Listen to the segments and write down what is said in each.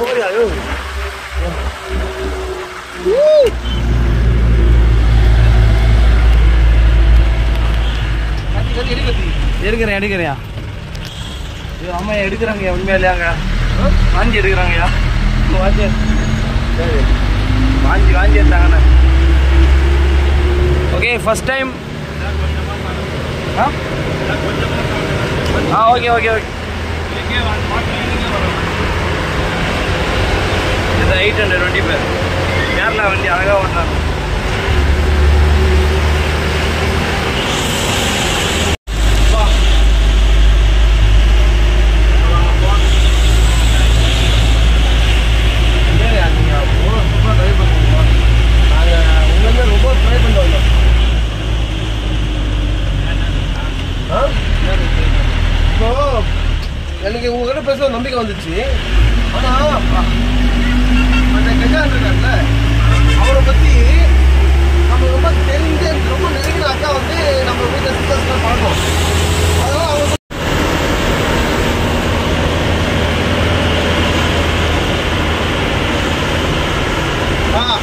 எடுக்கிறேன் எடுக்கிறேன் இது அம்மா எடுக்கிறாங்க உண்மையா இல்லையாங்க வாஞ்சி எடுக்கிறாங்கய்யா வாஞ்சி சரி வாஞ்சி வாஞ்சி எடுத்தாங்கண்ணே ஓகே ஃபர்ஸ்ட் டைம் ஆ ஆ ஓகே ஓகே ஓகே இது எயிட் ஹண்ட்ரட் டுவெண்ட்டி பேர் கேரளா வண்டி அழகாக ஓட்டினாங்க இப்போ எனக்கு உங்ககிட்ட பேச நம்பிக்கை வந்துச்சு ஆனா அந்த கஜான் இருக்கார்ல அவரை பத்தி நம்ம ரொம்ப தெரிஞ்ச ரொம்ப நெருங்கின அக்கா வந்து நம்ம வீட்டில் சிஸ்டர்ஸ்லாம் பார்க்கணும் அதனால அவங்க ஆ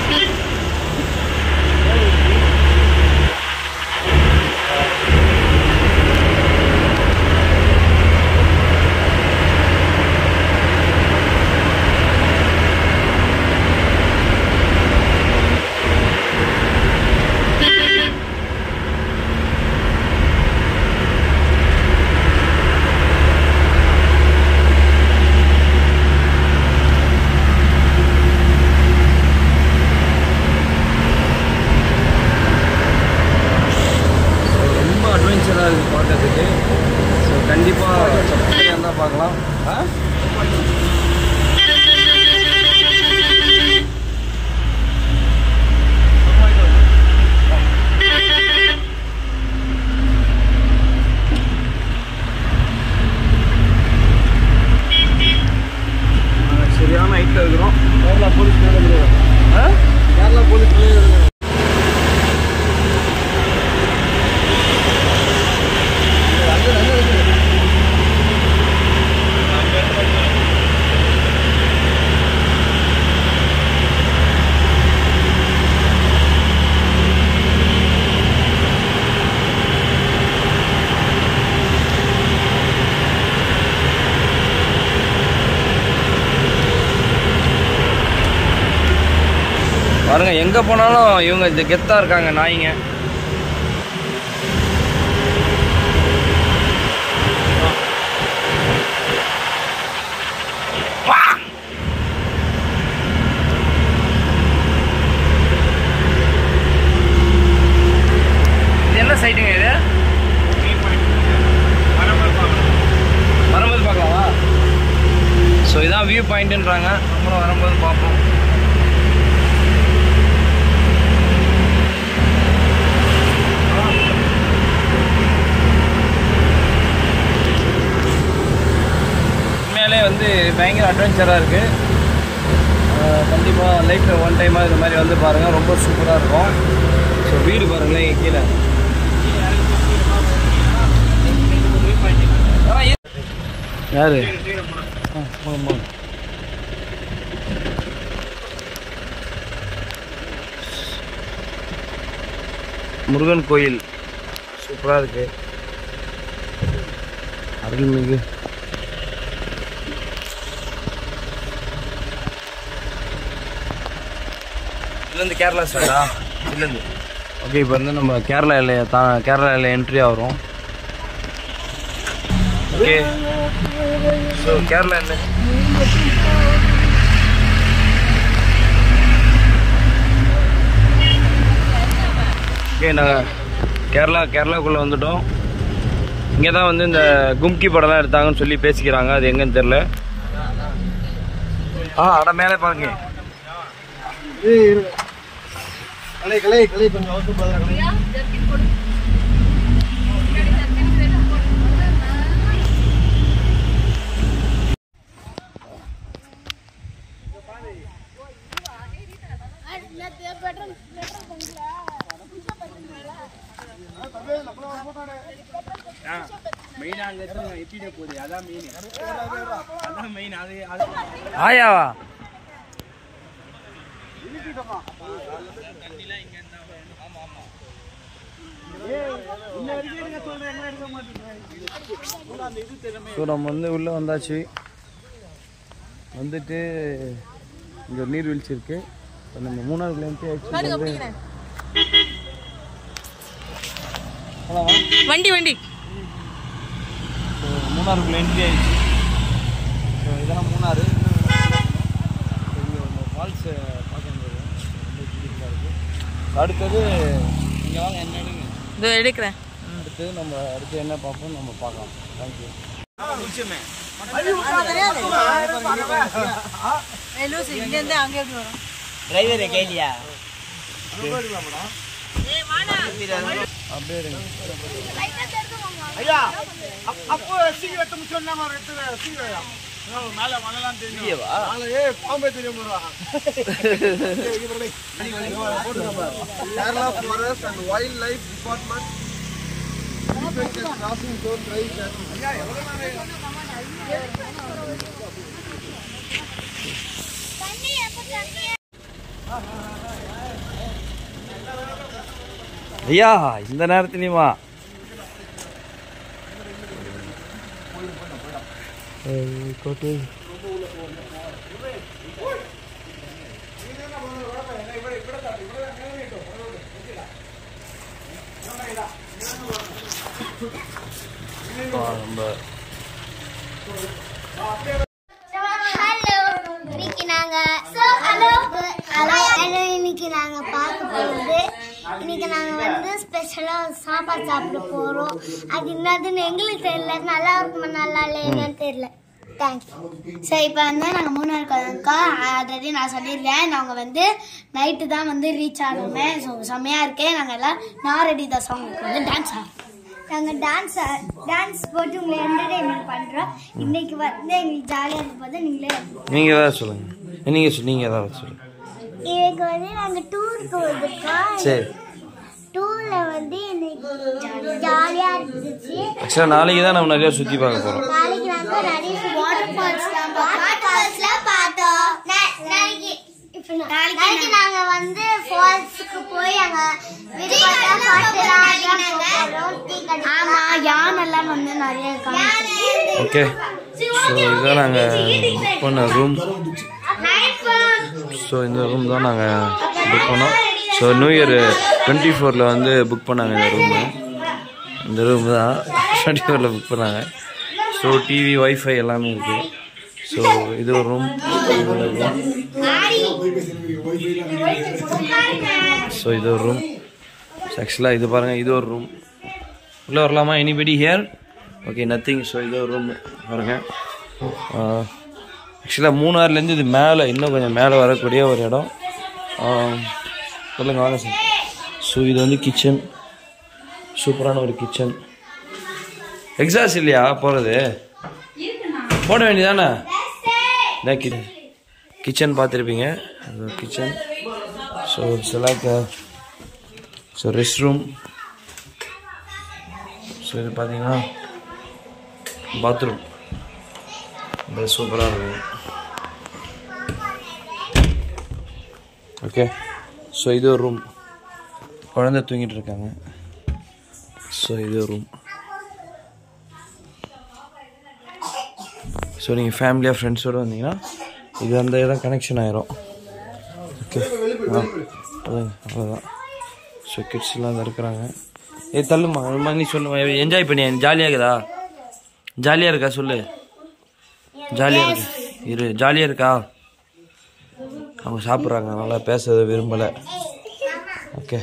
ரொம்ப அட்வென்ச்சராக இருக்குது பார்க்கறதுக்கு ஸோ கண்டிப்பாக இருந்தால் பார்க்கலாம் ஆ நாங்க சரியான ஹைட்டில் இருக்கிறோம் கேரளா போலீஸ் மேலே ஆ கேரளா போலீஸ் மேலே பாருங்க எங்க போனாலும் இவங்க இந்த கெத்தா இருக்காங்க நாய்ங்க வா! இது என்ன சைட்டுங்க இது வரும்போது பார்க்கலாமா ஸோ இதான் வியூ பாயிண்ட்டுன்றாங்க நம்மளும் வரும்போது பார்ப்போம் உண்மையாலே வந்து பயங்கர அட்வென்ச்சராக இருக்குது கண்டிப்பாக லைஃப்பில் ஒன் டைமாக இது மாதிரி வந்து பாருங்கள் ரொம்ப சூப்பராக இருக்கும் ஸோ வீடு பாருங்களேன் இங்க கீழே யாரு ஆ, போங்க, போங்க. முருகன் கோயில் சூப்பராக இருக்கு அருள்மிகு இதுலேருந்து கேரளா சைடா இதுலேருந்து ஓகே இப்போ வந்து நம்ம கேரளா எல்லையை தா கேரளா எல்லை என்ட்ரி ஆகிறோம் ஓகே ஸோ கேரளா எல்லை ஓகே நாங்கள் கேரளா கேரளாக்குள்ளே வந்துட்டோம் இங்கே தான் வந்து இந்த கும்கி படம்லாம் எடுத்தாங்கன்னு சொல்லி பேசிக்கிறாங்க அது எங்கன்னு தெரில ஆ அட மேலே பாருங்க ஏய் இரு. கலை கலை கலை கொஞ்சம் அவசரம் பாருங்க கலை ஆயாவா ஸோ நம்ம வந்து உள்ளே வந்தாச்சு வந்துட்டு இங்கே ஒரு நீர்வீழ்ச்சி இருக்கு இப்ப நம்ம மூணாவது எம்பி ஆக்சுவலி வந்து போலாமா வண்டி வண்டி ஸோ மூணாறுக்குள்ள என்ட்ரி ஆயிடுச்சு ஸோ இதெல்லாம் மூணாறு ஃபால்ஸ் பார்க்க முடியாது ரொம்ப பியூட்டிஃபுல்லாக இருக்குது அடுத்தது இங்கே வாங்க என்ன எடுங்க இதோ எடுக்கிறேன் அடுத்து நம்ம அடுத்து என்ன பார்ப்போம் நம்ம பார்க்கலாம் தேங்க்யூ இங்கேருந்து அங்கே எப்படி வரும் டிரைவர் கேலியா அப்படியே இருங்க ஐயா அப்- அப்போ சீக்கிரம் சொன்னாங்க ஒரு இடத்துல சீக்கிரம் மேல மலைலாம் தெரியும் மேல ஏ பாம்பே தெரியும் Kerala forest and wildlife department crossing zone drive ஐயா இந்த நேரத்துலையுமா கோட்டை நம்ம ஹலோ இன்னைக்கு நாங்க ஹலோ ஹலோ ஹலோ இன்னைக்கு நாங்க பார்க்க போறது இன்னைக்கு நாங்க வந்து ஸ்பெஷலா சாப்பாடு சாப்பிட போறோம் அது என்னதுன்னு எங்களுக்கு தெரியல நல்லா இருக்குமா நல்லா இல்லைன்னு தெரியல தேங்க்ஸ் ஸோ இப்போ வந்து நாங்கள் மூணாறு இருக்கோம்க்கா ஆல்ரெடி நான் சொல்லியிருக்கேன் நாங்கள் வந்து நைட்டு தான் வந்து ரீச் ஆகணுமே ஸோ செம்மையாக இருக்கே நாங்கள் எல்லாம் நான் ரெடி தான் சாங்க்கு வந்து டான்ஸ் ஆடுறோம் நாங்கள் டான்ஸ் டான்ஸ் போட்டு உங்களை என்டர்டைன்மெண்ட் பண்ணுறோம் இன்னைக்கு வந்து எங்களுக்கு ஜாலியாக இருக்கும் போது நீங்களே நீங்கள் ஏதாவது சொல்லுங்கள் நீங்கள் சொல் நீங்கள் ஏதாவது சொல்லுங்கள் இன்னைக்கு வந்து நாங்கள் டூருக்கு வந்திருக்கோம் சரி டூர்ல வந்து இன்னைக்கு ஜாலியாக இருந்துச்சு ஆக்சுவலாக நாளைக்கு தான் நம்ம நிறையா சுற்றி பார்க்க போகிறோம் நாளைக்கு நாங்க நிறைய வாட்டர் ஃபால்ஸ் தான் வாட்டர் ஃபால்ஸ்லாம் பார்த்தோம் நாளைக்கு நாளைக்கு நாங்க வந்து ஃபால்ஸ்க்கு போய் அங்க விருப்பத்தா பாட்டுலாம் ஆமா யானெல்லாம் வந்து நிறைய ஓகே ஸோ இதான் நாங்கள் புக் பண்ண ரூம் ஸோ இந்த ரூம் தான் நாங்கள் புக் பண்ணோம் ஸோ நியூ இயர் டுவெண்ட்டி ஃபோரில் வந்து புக் பண்ணாங்க இந்த ரூமு இந்த ரூம் தான் டுவெண்ட்டி ஃபோரில் புக் பண்ணாங்க ஸோ டிவி ஒய்ஃபை எல்லாமே இருக்குது ஸோ இது ஒரு ரூம் ஸோ இது ஒரு ரூம் ஆக்சுவலாக இது பாருங்கள் இது ஒரு ரூம் உள்ளே வரலாமா anybody here okay nothing so இது ஒரு ரூம் பாருங்கள் ஆக்சுவலாக மூணாறுலேருந்து இது மேலே இன்னும் கொஞ்சம் மேலே வரக்கூடிய ஒரு இடம் சொல்லுங்கள் வாங்க சார் ஸோ இது வந்து கிச்சன் சூப்பரான ஒரு கிச்சன் எக்ஸாஸ் இல்லையா போகிறது போட வேண்டியதானே இதான் கிச்சன் கிச்சன் பார்த்துருப்பீங்க kitchen so it's like so rest room so இது பார்த்தீங்கன்னா பாத்ரூம் இது சூப்பராக இருக்கும் ஓகே ஸோ இது ஒரு ரூம் குழந்தை தூங்கிட்டு இருக்காங்க ஸோ இது ஒரு ரூம் ஸோ நீங்கள் ஃபேமிலியாக ஃப்ரெண்ட்ஸோடு வந்தீங்கன்னா இது அந்த இடம் கனெக்ஷன் ஆயிரும் ஓகே ஆ அதான் அவ்வளோதான் ஸோ கிட்ஸ்லாம் தான் இருக்கிறாங்க ஏ தள்ளுமா ஒரு மாதிரி நீ சொல்லுமா என்ஜாய் பண்ணி ஜாலியாக இருக்குதா ஜாலியாக இருக்கா சொல்லு ஜாலியாக இருக்கு இரு ஜாலியாக இருக்கா அவங்க சாப்பிட்றாங்க நல்லா பேச விரும்பலை ஓகே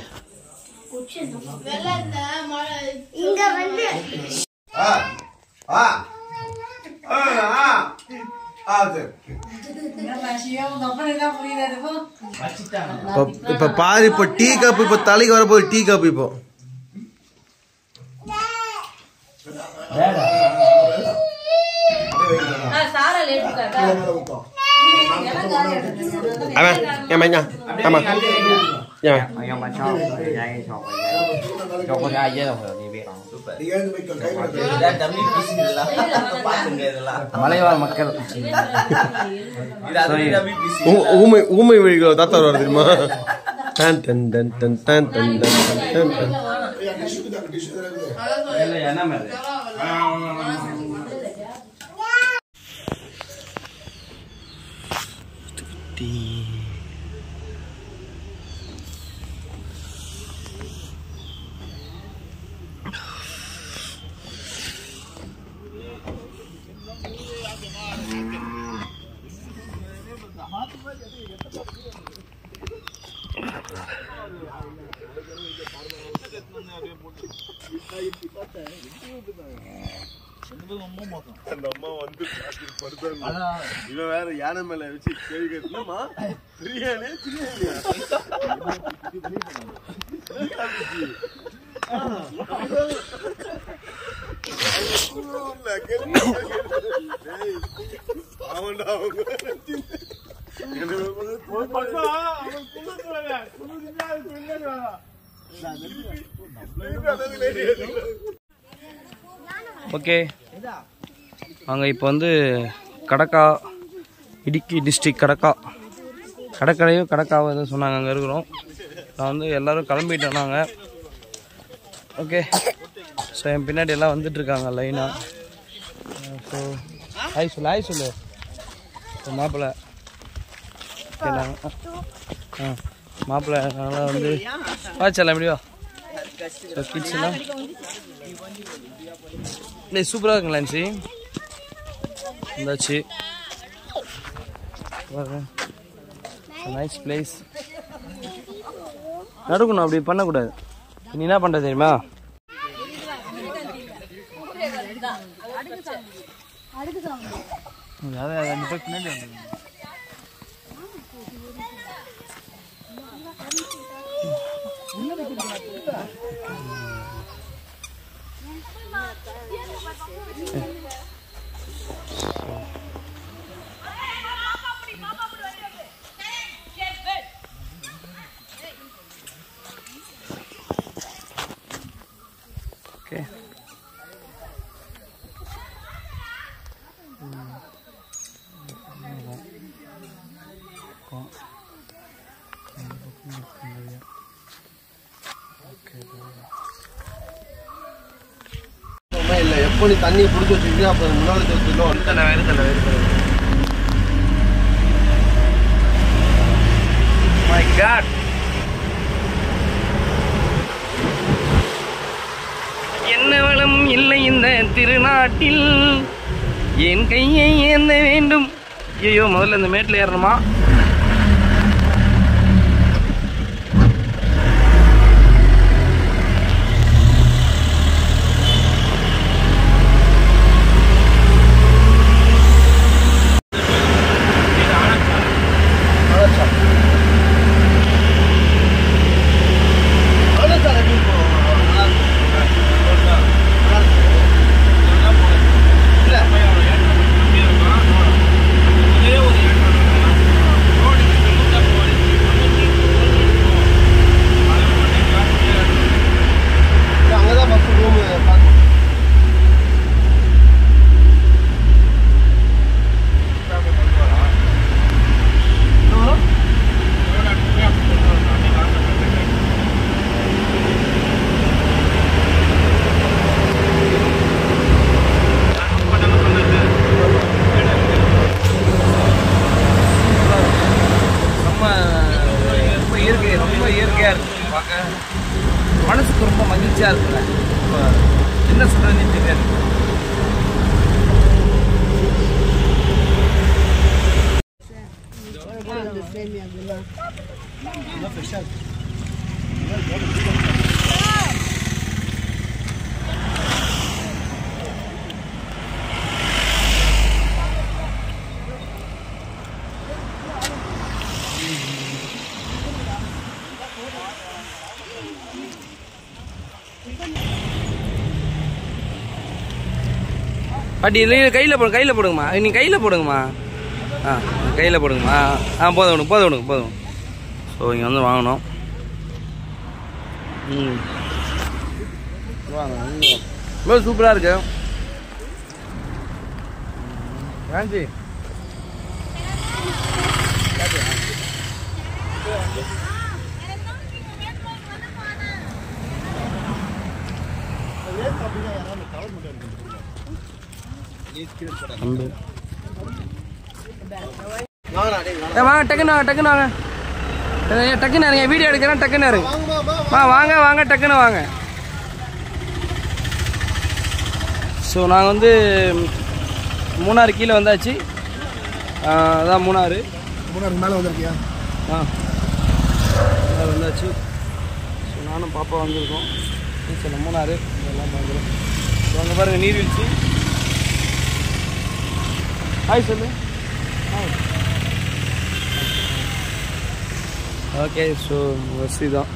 இங்க வந்து ஆ ஆ ஆ ஆ ஆ சரி இப்போ இப்போ பாரு இப்போ டீ கப் இப்போ தலைக்கு வரப்போகுது டீ கப் இப்போ அவன் ஏன் மையா ஆமா ஏன் Anh em bán cho, thì anh ấy cho cho con ai chứ đâu hiểu gì okay super நீங்க எழுந்து போய் கை கொடுத்து இதான் டம்மி பீஸ் இதெல்லாம் பாத்துங்க இதெல்லாம் மலைவாழ் மக்கள் இது அது டம்மி பீஸ் ஊமை ஊமை வழிகள் தாத்தா வர தெரியுமா டன் டன் டன் டன் டன் டன் டன் டன் டன் என்ன மேலே இவன் வேற யானை மேல வச்சு கேள்வி கேட்டுமா பிரியாணி பிரியாணியா அவன்டா அவங்க ஓகே நாங்க இப்போ வந்து கடக்கா இடுக்கி டிஸ்ட்ரிக்ட் கடக்கா கடற்கரையோ கடக்காவோ எதுவும் சொன்னாங்க அங்கே இருக்கிறோம் நான் வந்து எல்லாரும் கிளம்பிட்டோம் நாங்கள் ஓகே ஸோ என் பின்னாடி எல்லாம் வந்துட்டு இருக்காங்க லைனாக ஸோ ஹாய் சொல்லு ஹாய் சொல்லு ஸோ மாப்பிள்ளை ஓகே நாங்கள் ஆ மாப்பிள்ளை அதனால் வந்து வாச்சலாம் எப்படி வா ஸோ கிட்ஸ் எல்லாம் டேய் சூப்பராக இருக்குங்களா சி வந்தாச்சு நைஸ் பிளேஸ் நடுக்கணும் அப்படி பண்ணக்கூடாது நீ என்ன பண்ணுற தெரியுமா அதான் அது அந்த பக்கம் பின்னாடி வந்துருங்க. ஓகே இல்ல எப்போ நீ தண்ணியை பிடிச்சி வச்சிருக்கீங்க அப்போ முன்னாடி வச்சுக்கணும் தலை வேறு தலை வேறு தலை மை காட் என்ன வளம் இல்லை இந்த திருநாட்டில் என் கையை ஏந்த வேண்டும் ஐயோ முதல்ல இந்த மேட்டில் ஏறணுமா அங்கதான் ஃபர்ஸ்ட் ரூம் பார்க்கணும் ரொம்ப ரொம்ப இயற்கை ரொம்ப இயற்கையாக இருக்கு பார்க்க மனசுக்கு ரொம்ப மகிழ்ச்சியாக இருக்குங்க ரொம்ப என்ன சொல்கிறதுன்னு தெரியாது பாட்டி இது கையில் போடு கையில் போடுங்கம்மா நீ கையில் போடுங்கம்மா ஆ கையில் போடுங்கம்மா ஆ போதும் விடுங்க போதும் விடுங்க போதும் ஸோ இங்கே வந்து வாங்கணும் ம் வாங்க ரொம்ப சூப்பராக இருக்கு காஞ்சி அம்பு ஏ, வாங்க டக்குன்னு வாங்க டக்குன்னு வாங்க ஏ, டக்குன்னு இருங்க வீடியோ எடுக்கிறேன் டக்குன்னு இருங்க வா வாங்க வாங்க டக்குன்னு வாங்க ஸோ நாங்கள் வந்து மூணாறு கீழே வந்தாச்சு ஆ, அதான் மூணாறு மூணாருக்கு மேலே வந்திருக்கியா ஆ மூணாறு வந்தாச்சு ஸோ நானும் பாப்பா வந்திருக்கோம் சரி மூணாறு இதெல்லாம் பார்க்குறோம் ஸோ அங்கே பாருங்கள் நீர்வீழ்ச்சி ஹாய் சொல்லு ஹாய் ஓகே ஸோ வசதி தான்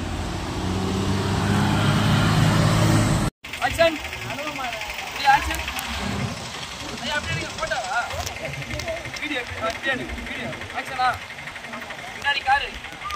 ஆக்ஷன் ஆக்ஷன் ஐயா அப்படியே எடுங்க போட்டாவா வீடியோ வீடியோ வீடியோ ஆக்ஷனா பின்னாடி காரு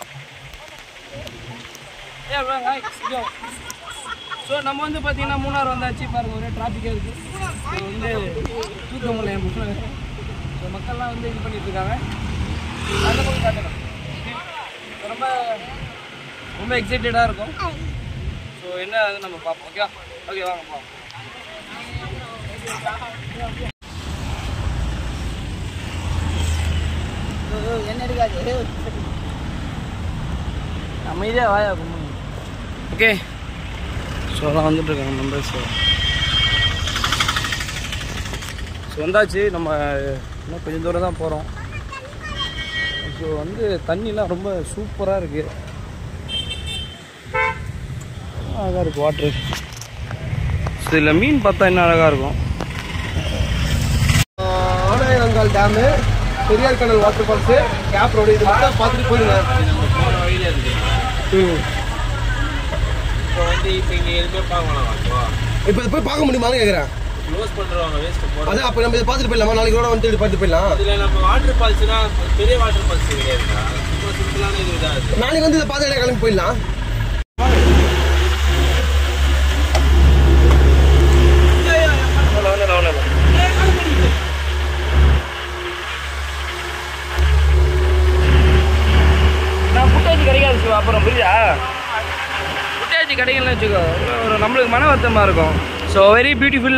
ஏ ஹாய் இதோ ஸோ நம்ம வந்து பார்த்தீங்கன்னா மூணார் வந்தாச்சு பாருங்க ஒரே டிராஃபிக்காக இருக்குது ஸோ வந்து தூக்க முடியல என் புக்கில் ஸோ மக்கள்லாம் வந்து இது பண்ணிட்டு இருக்காங்க அந்த பக்கம் காட்டணும் ரொம்ப ரொம்ப எக்ஸைட்டடாக இருக்கும் ஸோ என்ன அது நம்ம பார்ப்போம் ஓகே ஓகே வாங்க போவோம் அமைதியாக வாயா ஓகே ஸோ அதான் வந்துட்டு இருக்காங்க மெம்பர்ஸ் ஸோ வந்தாச்சு நம்ம இன்னும் கொஞ்சம் தூரம் தான் போகிறோம் ஸோ வந்து தண்ணிலாம் ரொம்ப சூப்பராக இருக்குது அழகாக இருக்குது வாட்ரு ஸோ இதில் மீன் பார்த்தா இன்னும் அழகாக இருக்கும் ஆனாயரங்கால் டேமு பெரியார் கடல் வாட்டர் ஃபால்ஸு கேப் ரோடு இது மட்டும் பார்த்துட்டு போயிடுங்க ம் இப்போ வந்து இப்போ இங்கே எதுவுமே பார்க்கலாம் அப்போ இப்போ இது போய் பார்க்க முடியுமான்னு கேட்குறேன் க்ளோஸ் பண்ணுறவங்க வேஸ்ட் போட அதான் அப்போ நம்ம இதை பார்த்துட்டு போயிடலாமா நாளைக்கு கூட வந்து பார்த்துட்டு போயிடலாம் இதில் நம்ம வாட்டர் ஃபால்ஸ்னா பெரிய வாட்டர் ஃபால்ஸ் கிடையாதுடா சும்மா சிம்பிளான இது இதாக இருக்குது நாளைக்கு வந்து இதை பார்த்து கிளம்பி போயிடலாம் நான் ஃபுட்டேஜ் கிடைக்காது சிவா அப்புறம் புரியுதா ஃபுட்டேஜ் கிடைக்கலன்னு வச்சுக்கோ ஒரு நம்மளுக்கு மன வருத்தமாக இருக்கும் ஸோ வெரி பியூட்டிஃபுல்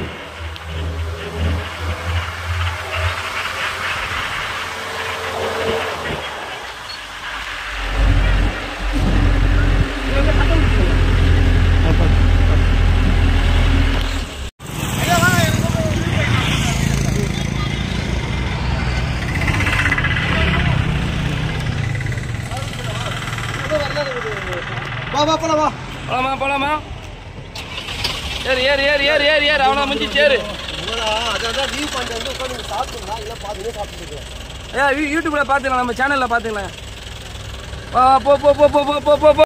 வா வா போலாம் வா போலாமா போலாமா ஏறு ஏறு ஏறு ஏறு ஏறு ஏறு அவனை முடிஞ்சு சேரு அதான் வியூ பாயிண்ட் வந்து உட்காந்து சாப்பிட்டுங்களா இல்லை பார்த்துட்டு சாப்பிட்டுருக்கேன் ஐயா யூ- யூடியூப்ல பார்த்துக்கலாம் நம்ம சேனலில் பார்த்துக்கலாம் வா வா, போ போ போ போ போ போ போ போ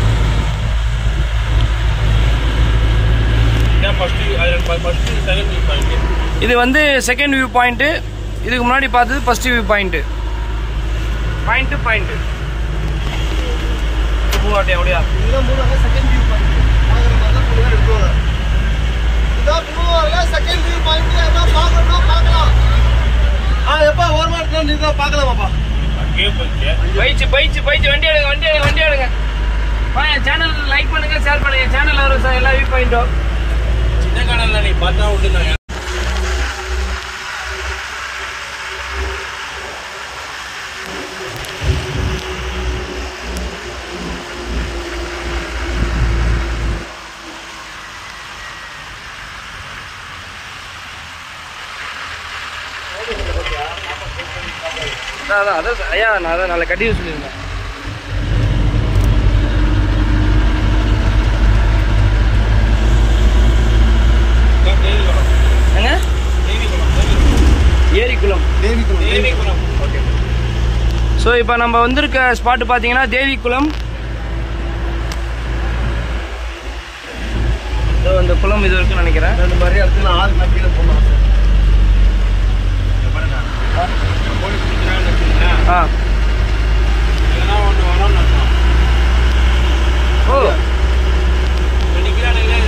first first second view point இது வந்து செகண்ட் வியூ பாயிண்ட்டு இதுக்கு முன்னாடி பார்த்தது first view point point point பூவாட்டே அப்படியா இதெல்லாம் மூணாவது செகண்ட் வியூ பாயிண்ட் பார்க்குற மாதிரி தான் மூணு பேர் எடுத்துவாங்க இதான் மூணாவது செகண்ட் வியூ பாயிண்ட் என்ன பார்க்கணும்னா பார்க்கலாம் ஆ எப்பா ஒரு மணி நேரத்தில் நீ தான் பார்க்கலாமாப்பா அங்கேயே போயிட்டு பயிச்சு பயிச்சு பயிச்சு வண்டி எடுங்க வண்டி எடுங்க வண்டி எடுங்க வா என் சேனல் லைக் பண்ணுங்க ஷேர் பண்ணுங்க சேனல் வரும் சார் எல்லா வியூ பாயிண்ட்டும் சின்ன கடலில் நீ பார்த்தா விட்டு நான் அதான் அதான் அதான் ஐயா நான் அதான் நாளை கட்டி சொல்லியிருந்தேன் ஏங்க ஏரிக்குளம் தேவிக்குளம் தேவிக்குளம் ஓகே ஸோ இப்போ நம்ம வந்திருக்க ஸ்பாட்டு பார்த்தீங்கன்னா தேவிக்குளம் இதோ இந்த குளம் இது இருக்குன்னு நினைக்கிறேன் இந்த மாதிரி இடத்துல ஆறு நான் கீழே போகணும் போலீஸ் பிடிக்கிறான்னு வச்சுங்களேன் ஆ இதெல்லாம் ஒன்று வரோம்னு அர்த்தம் ஓ இப்போ நிற்கிறானுங்களே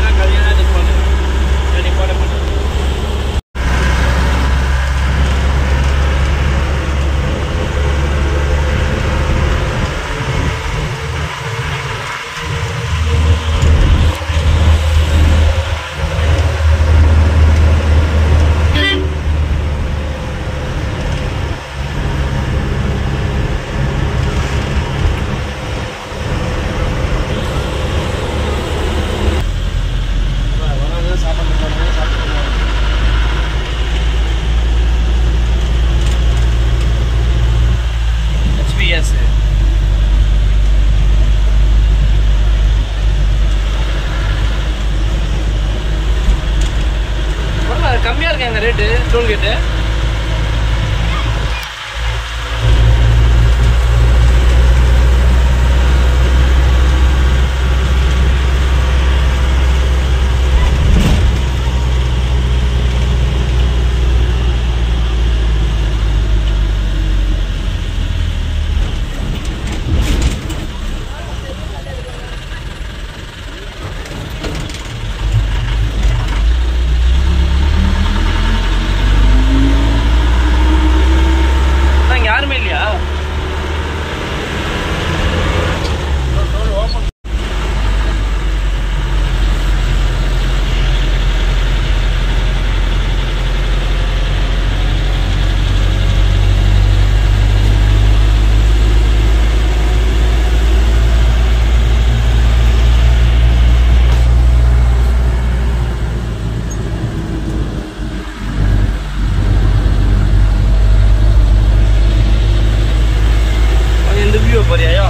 வரியாயோ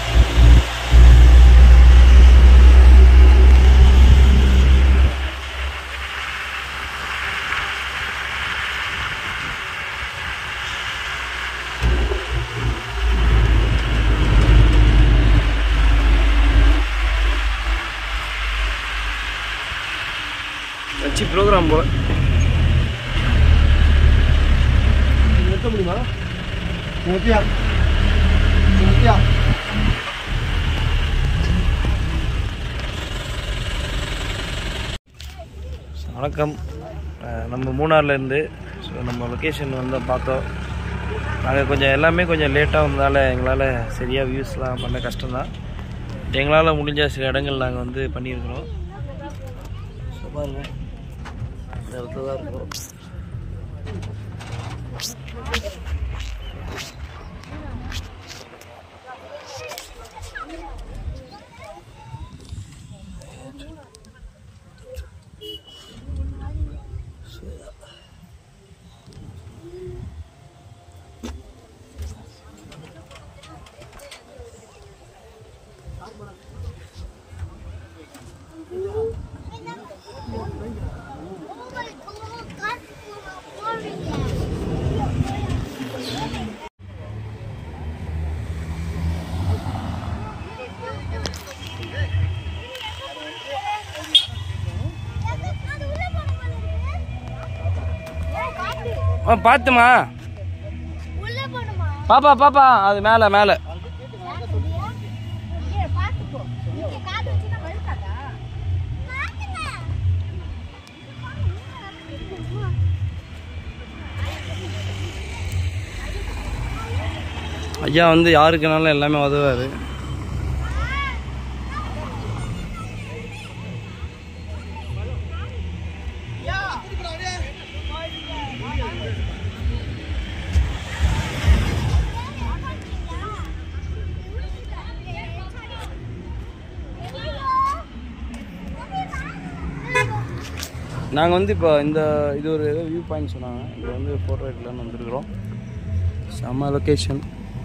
வச்சு ப்ரோக்ராம் போல நிறுத்த முடியுமா நிறுத்தியா நிறுத்தியா வணக்கம் அஹ் நம்ம மூணார்லேருந்து ஸோ நம்ம லொக்கேஷன் வந்து பார்த்தோம் நாங்கள் கொஞ்சம் எல்லாமே கொஞ்சம் லேட்டாக வந்ததால் எங்களால் சரியாக வியூஸ்லாம் பண்ண கஷ்டம்தான் எங்களால் முடிஞ்ச சில இடங்கள் நாங்கள் வந்து பண்ணியிருக்கிறோம் ஸோ பாருங்க இந்த இடத்துல தான் இருக்கிறோம் ஆ பார்த்துமா உள்ள போணுமா பாப்பா பாப்பா அது மேலே மேலே இங்க பாத்துக்கோ இங்க காது வச்சுனா வழுக்காதா ஐயா வந்து யாருக்குனாலும் எல்லாமே உதவாரு நாங்கள் வந்து இப்போ இந்த இது ஒரு ஏதோ வியூ பாயிண்ட் சொன்னாங்க இங்கே வந்து ஃபோட்டோ எடுக்கலாம்னு வந்திருக்கிறோம் செம்ம லொக்கேஷன்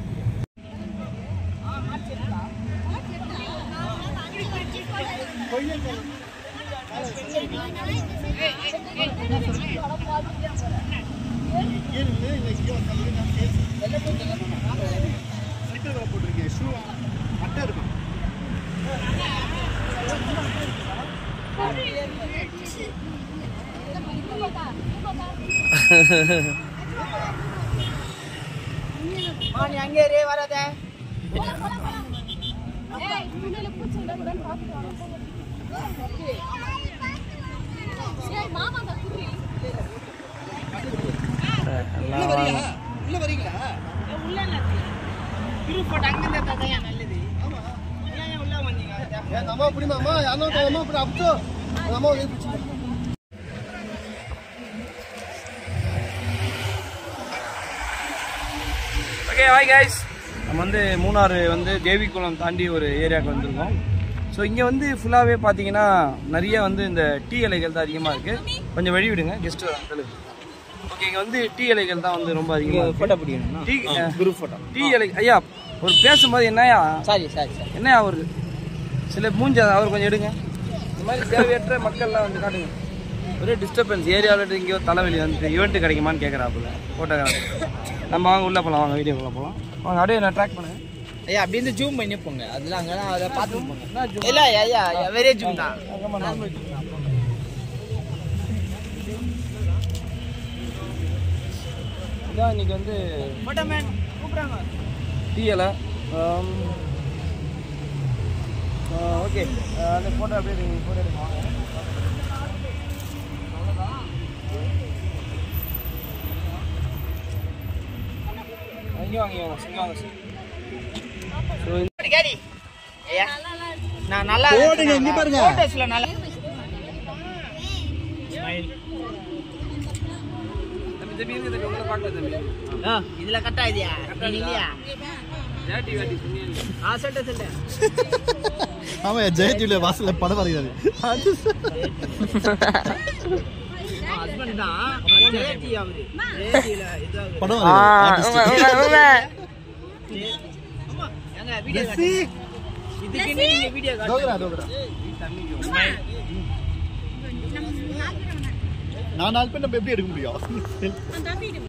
எல்லாம் உள்ள வரீங்களா ஏன் நம்ம பிடிமா அம்மா யாரோ அம்மா இப்படி அப்போ அந்த அம்மா வந்து பிடிச்சி ஓகே ஹாய் கைஸ் நம்ம வந்து மூணாறு வந்து தேவிக்குளம் தாண்டி ஒரு ஏரியாவுக்கு வந்திருக்கோம் ஸோ இங்கே வந்து ஃபுல்லாகவே பார்த்தீங்கன்னா நிறைய வந்து இந்த டீ இலைகள் தான் அதிகமாக இருக்குது கொஞ்சம் வழி விடுங்க கெஸ்ட் ஓகே இங்கே வந்து டீ இலைகள் தான் வந்து ரொம்ப அதிகமாக ஃபோட்டோ பிடிக்கணும் டீ குரூப் ஃபோட்டோ டீ இலை ஐயா ஒரு பேசும்போது என்னையா சாரி சாரி சாரி என்னையா ஒரு சில மூஞ்ச அவர் கொஞ்சம் எடுங்க இந்த மாதிரி தேவையற்ற மக்கள்லாம் வந்து காட்டுங்க ஒரே டிஸ்டர்பன்ஸ் ஏரியாவில் எங்கேயோ தலைவலி வந்து ஈவெண்ட் கிடைக்குமான்னு கேட்குறாப்புல ஃபோட்டோகிராஃபர் நம்ம வாங்க உள்ளே போகலாம் வாங்க வீடியோக்குள்ளே போகலாம் வாங்க அப்படியே நான் ட்ராக் பண்ணுங்க ஐயா அப்படியே இந்த ஜூம் பண்ணி போங்க அதெல்லாம் அங்கெல்லாம் அதை பார்த்து போங்க இல்ல ஐயா ஐயா வெரே ஜூம் தான் நார்மல் ஜூம் தான் இதான் இன்னைக்கு வந்து போட்டோ மேன் கூப்பிடுறாங்க டீ இலை ஓகே அந்த ஃபோட்டோ அப்படியே நீங்கள் ஃபோட்டோ எடுங்க வாங்க இங்கே வாங்க இங்கே வாங்க இங்கே வாங்க ஸோ கேரி ஐயா நான் நல்லா போடுங்க, இங்க பாருங்க. போட்டோஸ்ல நல்லா தம்பி தம்பி இருக்கு தம்பி உங்களை பார்க்கல தம்பி ஆ, இதுல கட்டா இதுயா நீ இல்லையா ஜாட்டி வாட்டி சொன்னீங்க ஆ சொல்லிட்டு சொல்லு ஆமா ஜெயஜீவில வாசல்ல படம் வரைகிறாரு ஹஸ்பண்ட் தான் ஜெயதி அவரு ஜெயதியில இது அவரு படம் அம்மா எங்க வாங்க வீடியோ இதுக்கு நீங்க வீடியோ தோகுறா தோகுறா நான் நாலு பேர் நம்ம எப்படி எடுக்க முடியும்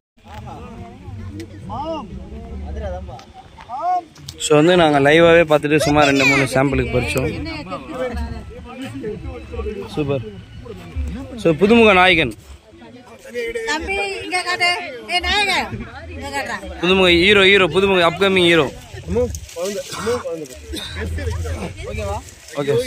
ஸோ வந்து நாங்கள் லைவாகவே பார்த்துட்டு சும்மா ரெண்டு மூணு சாம்பிளுக்கு பறிச்சோம் சூப்பர் ஸோ புதுமுக நாயகன் தம்பி இங்க காட்டு ஏ நாயக இங்க காட்டுறா புதுமுக ஹீரோ ஹீரோ புதுமுக upcoming hero okay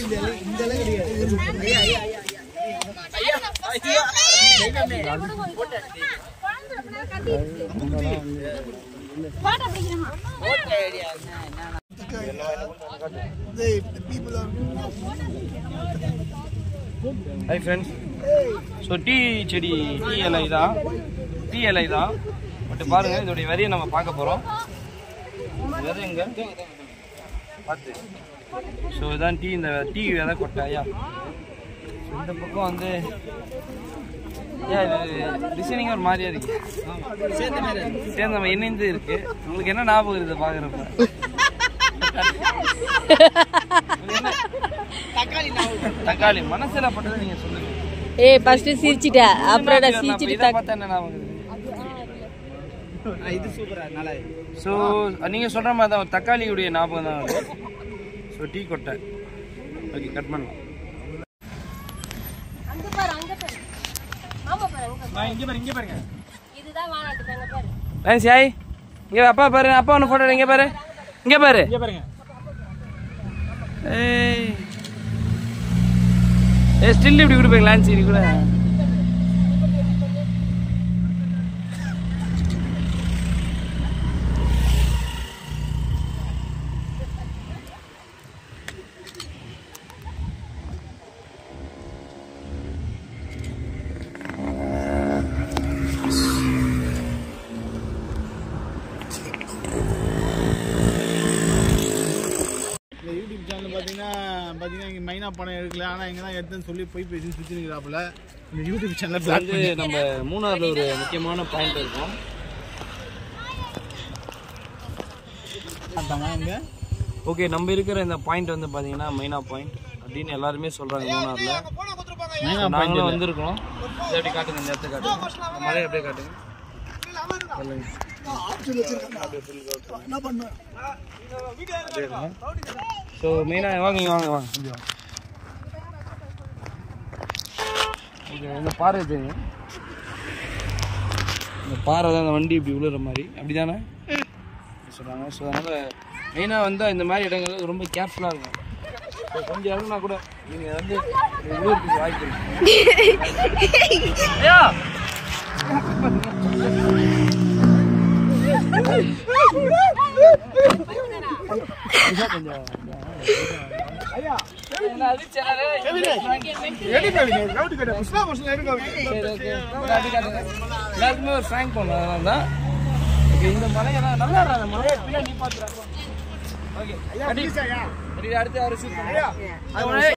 hi friends so tea செடி டீ இலை தான் டீ இலை தான் பட் பாருங்க இதோடைய விதையை நம்ம பார்க்க போகிறோம் விதை எங்க பார்த்து ஸோ இதான் டீ இந்த டீ விதை கொட்டாயா So, இந்த பக்கம் வந்து ஏன் இது டிசைனிங் ஒரு மாதிரியா இருக்கு சேர்ந்த மாதிரி சேர்ந்த மாதிரி இணைந்து இருக்கு உங்களுக்கு என்ன ஞாபகம் இருக்குது பார்க்குறப்ப தக்காளி நான் தக்காளி மனசுல பட்டதை நீங்க சொல்லுங்க ஏய் ஃபர்ஸ்ட் சிரிச்சிட்ட அப்புறம் அப்ப இதை பார்த்தா என்ன ஞாபகம் இருக்குது? இது சூப்பரா நல்லா ஸோ நீங்கள் சொல்கிற மாதிரி தான் ஒரு தக்காளியுடைய ஞாபகம் தான் வருது ஸோ டீ கொட்டை ஓகே கட் பண்ணலாம் லைன்ஸ் யாய் இங்கே அப்பா பாரு அப்பா ஒன்று ஃபோட்டோ இங்கே பாரு இங்கே பாரு இங்கே பாருங்க ஏய் ஏ ஸ்டில் இப்படி கொடுப்பீங்க லான்ஸ் இது கூட இந்த யூடியூப் சேனல் பார்த்தீங்கன்னா பார்த்தீங்கன்னா இங்கே மைனா பணம் எடுக்கல ஆனால் இங்கே தான் எடுத்துன்னு சொல்லி போய் பேசி சுற்றி நிற்கிறாப்புல இந்த யூடியூப் சேனல் இது வந்து நம்ம மூணாறுல ஒரு முக்கியமான பாயிண்ட் இருக்கும் பார்த்தாங்க இங்கே ஓகே நம்ம இருக்கிற இந்த பாயிண்ட் வந்து பாத்தீங்கன்னா மெயினா பாயிண்ட் அப்படின்னு எல்லாருமே சொல்றாங்க மூணாறுல மைனா நாங்களும் வந்திருக்கோம் இதை அப்படி காட்டுங்க இந்த இடத்த காட்டுங்க இந்த மலையை அப்படியே காட்டுங்க ஸோ மெயினாக வாங்க இங்க வாங்க வாங்க இங்க வாங்க ஓகே இந்த பாறை தெரியும் இந்த பாறை தான் இந்த வண்டி இப்படி விழுற மாதிரி அப்படிதானே சொல்கிறாங்க ஸோ அதனால் மெயினாக வந்து இந்த மாதிரி இடங்கள் ரொம்ப கேர்ஃபுல்லாக இருக்கும் ஸோ கொஞ்சம் இறங்குனா கூட நீங்கள் வந்து விழுறதுக்கு வாய்ப்பு இருக்கு ஐயா எல்லாருக்குமே ஒரு ஃப்ராங்க் பண்ணலாம் அதனால தான் ஓகே இந்த மலையெல்லாம் நல்லா இருக்கா அந்த மலையை பின்னாடி நீ பார்த்துறாங்க ஓகே அடுத்து அடுத்து அவரை ஷூட் பண்ணுறேன்